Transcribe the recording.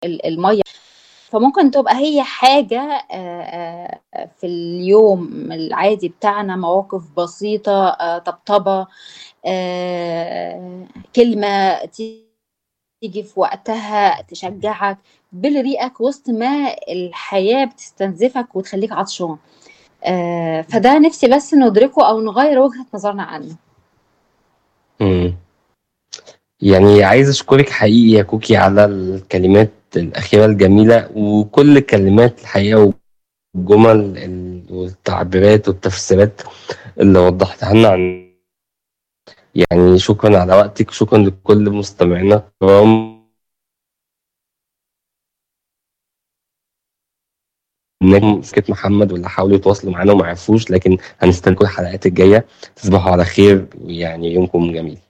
ال المَيّة، فممكن تبقى هي حاجة آآ في اليوم العادي بتاعنا مواقف بسيطة آآ طبطبة آآ كلمة تيجي في وقتها تشجّعك، تبِل ريقك وسط ما الحياة بتستنزفك وتخلّيك عطشان. آآ فده نِفْسي بس ندركه أو نغيّر وجهة نظرنا عنه. إمم. يعني عايز أشكرِك حقيقي يا كوكي على الكلمات الأخيرة الجميلة، وكل الكلمات الحقيقة والجُمل ال والتعبيرات والتفسيرات اللي وضّحتيها لنا عن يعني شكرًا على وقتِك، وشكرًا لكل مستمعينا الكرام. نجم سكة محمد واللي حاولوا يتواصلوا معانا وما عرفوش، لكن هنستناكم الحلقات الجاية، تصبحوا على خير ويعني يومكم جميل.